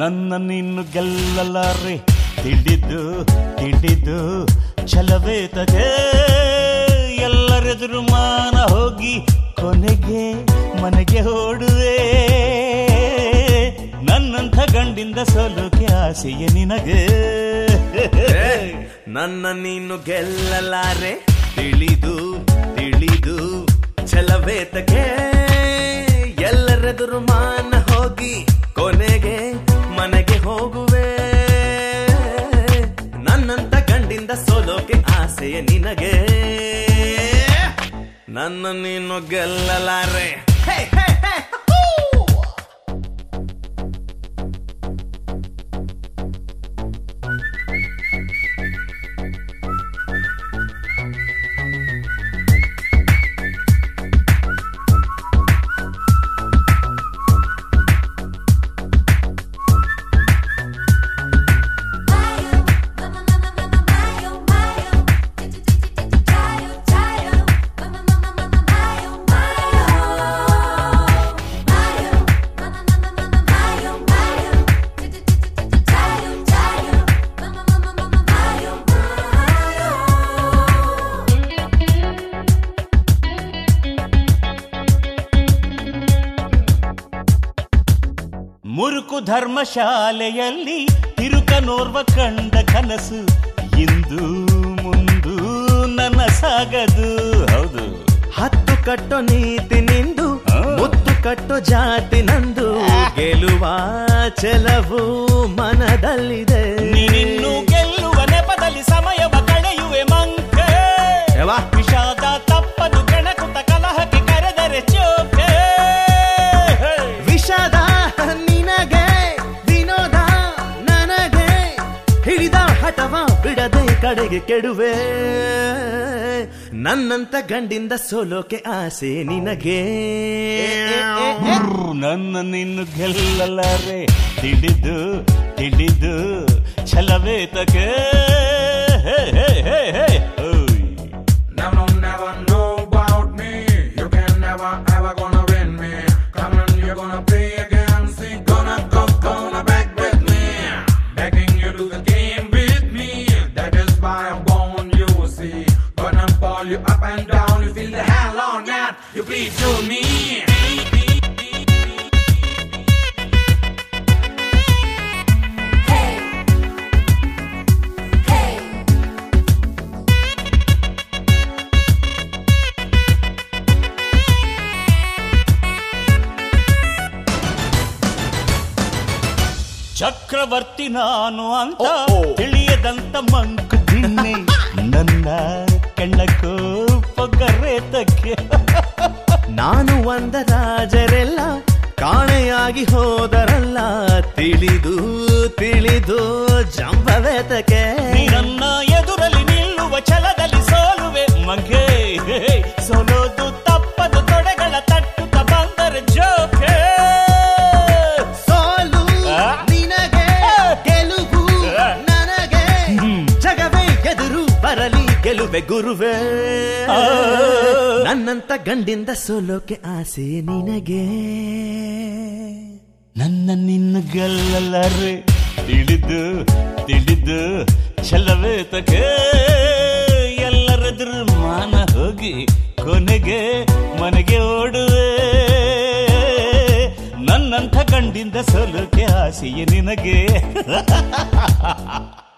ನನ್ನ ನಿನ್ನು ಗೆಲ್ಲಲಾರೆ ತಿಳಿದು ತಿಳಿದು ಛಲವೇ ತಗೆ ಎಲ್ಲರೆದುರು ಮಾನ ಹೋಗಿ ಕೊನೆಗೆ ಮನೆಗೆ ಓಡುವೆ ನನ್ನಂಥ ಗಂಡಿಂದ ಸೋಲೋಕೆ ಆಸೆಯೇ ನಿನಗೆ ನನ್ನ ನೀನು ಗೆಲ್ಲಲಾರೆ ತಿಳಿದು ತಿಳಿದು ಛಲವೇತಕ್ಕೆ ಎಲ್ಲರೆದುರು ಮಾನ ಹೋಗಿ ಕೊನೆಗೆ ಮನೆಗೆ ಹೋಗುವೆ ನನ್ನಂತ ಗಂಡಿಂದ ಸೋಲೋಕೆ ಆಸೆಯ ನಿನಗೆ ನನ್ನ ನೀನು ಗೆಲ್ಲಲಾರೆ ಹೇ, ಹೇ, ಹೇ, ಹೂ! ಮುರುಕು ಧರ್ಮಶಾಲೆಯಲ್ಲಿ ತಿರುಕನೋರ್ವ ಕಂಡ ಕನಸು ಇಂದು ಮುಂದು ನನ್ನ ಸಾಗದು ಹೌದು ಹತ್ತು ಕಟ್ಟೋ ನೀತಿ ನಿಂದು ಆ. ಮುತ್ತು ಕಟ್ಟೋ ಜಾತಿ ನಂದು ಗೆಲುವ ಚೆಲವು ಮನದಲ್ಲಿದೆ ನೀನಿನ್ನು ಗೆಲ್ಲುವ ನೆಪದಲ್ಲಿ ಸಮಯವ ಕಳೆಯುವೆ ಮಂಕೆ ಯವ್ವ. ವಿಷಾದ ತಪ್ಪದು ಕೆಣಕುತ್ತ ಕಲಹಕ್ಕೆ ಕರೆದರೆ ಚೋಕೆ ವಿಷಾದ ನಿನಗೆ ವಿನೋದ ನನಗೆ ಹಿಡಿದ ಹಠವ ಬಿಡದೆ ಕಡೆಗೆ ಕೆಡುವೆ ನನ್ನಂತ ಗಂಡಿಂದ ಸೋಲೋಕೆ ಆಸೆ ನಿನಗೆ ನನ್ನ ನಿನ್ನು ಗೆಲ್ಲಲಾರೆ ತಿಳಿದು ತಿಳಿದು ಛಲವೇತಕ್ಕೆ ಹೇ, ಹೇ, ಹೇ, ಹೇ. ಓಯ್. Never, never know about me. You can never ever gonna win me. Come on, you're gonna play again. See, gonna go, gonna back with me. Begging you to the game with me. That is why I'm born, you see. Gonna pull you up and down. You feel the hell on that. You plead to me. ಚಕ್ರವರ್ತಿ ನಾನು ಅಂತ ತಿಳಿಯದಂತ ಮಂಕು ದಿನ್ನೆ ನನ್ನ ಕಣ್ಣಕ್ಕೂ ಪೊಗರೇತಕ್ಕೆ ನಾನು ಒಂದ ರಾಜರೆಲ್ಲ ಕಾಣೆಯಾಗಿ ಹೋದರಲ್ಲ ತಿಳಿದು ತಿಳಿದು ಜಂಬವೇತಕ್ಕೆ ನೀ ನನ್ನ ಎದುರಲ್ಲಿ ನಿಲ್ಲುವ ಛಲದಲ್ಲಿ ಸೋಲುವೆ ಮಂಗೆ ಸೋಲೋದು ತಪ್ಪದು ತೊಡೆಗಳ ತಟ್ಟುತ್ತ ಬಂದರೆ ಜೋಕೆ ಸೋಲು ಆ? ನಿನಗೆ ಗೆಲುವು ಆ? ನನಗೆ ಜಗವೇ ಎದುರು ಬರಲಿ ಗೆಲುವೆ ಗುರುವೇ ಆ. ನನ್ನಂತ ಗಂಡಿಂದ ಸೋಲೋಕೆ ಆಸೆ ನಿನಗೆ ನನ್ನ ನಿನ್ನ ಗೆಲ್ಲಲಾರೆ ತಿಳಿದು ತಿಳಿದು ಛಲವೇತಕ್ಕೆ ಎಲ್ಲರೆದುರು ಮಾನ ಹೋಗಿ ಕೊನೆಗೆ ಮನೆಗೆ ಓಡುವೆ ನನ್ನಂಥ ಗಂಡಿಂದ ಸೋಲೋಕೆ ಆಸೆಯೇ ನಿನಗೆ